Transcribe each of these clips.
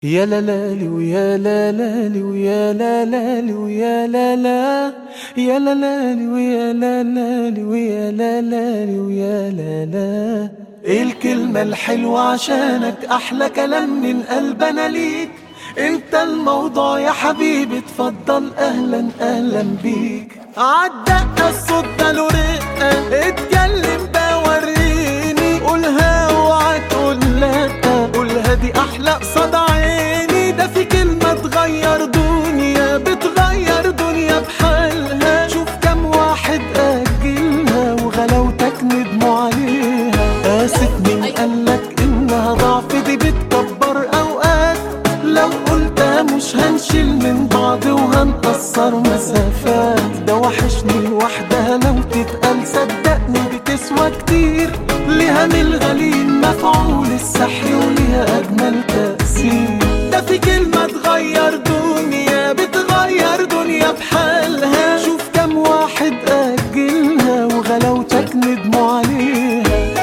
يا لا لالي ويا لا لالي ويا لا لالي ويا لا لا يا لا لالي ويا لا لالي ويا لا لالي ويا لا لا ايه الكلمة الحلوة عشانك احلى كلام من قلبنا ليك انت الموضوع يا حبيبي اتفضل اهلا اهلا بيك عالدقة الصوت ده له رقة اتكلم بوريني قولها اوعى تقول لا قولها دي احلى قصاد عيني ده في كلمة تغير دنيا بتغير دنيا بحالها شوف كم واحد اجلها وغلاوتك ندموا عليها قاست مين قالك انها ضعف دي بتكبر اوقات لو قلتها مش هنشيل من بعض وهنقصر مسافات ده وحشني لوحدها لو تتقال صدقني بتسوى كتير ليها من الغليل مفعول السحر وليها اجمل تأثير ده في كلمة تغير دنيا بتغير دنيا بحالها شوف كم واحد أجلها وغلاوتك ندموا عليها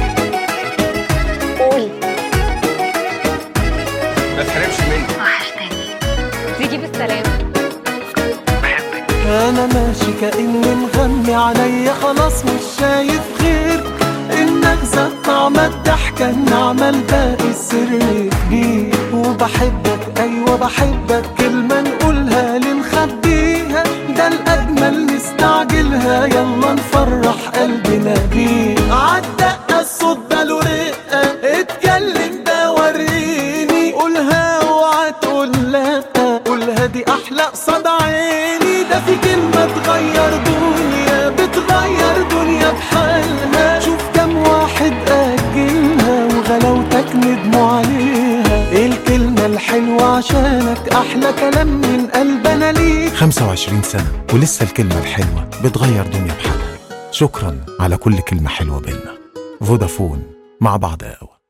قول ما تحرمش مني وحشتني تيجي بالسلامة انا ماشي كاني مغمي عليا خلاص مش شايف غير انك زاد طعم الضحكه النعمه الباقي السر كبير وبحبك ايوه بحبك كلمه نقولها لنخبيها ده الاجمل نستعجلها يلا نفرح قلبنا بيه عالدقه الصوت ده له رقه اتكلم ده وريني قولها اوعى تقول لا قولها دي احلى قصاد عيني ده في كلمة تغير دنيا بتغير دنيا بحالها شوف كم واحد أجلها وغلاوتك ندموا عليها ايه الكلمة الحلوة عشانك أحلى كلام من قلبنا ليك 25 سنة ولسه الكلمة الحلوة بتغير دنيا بحالها شكرا على كل كلمة حلوة بينا فودافون مع بعض قوي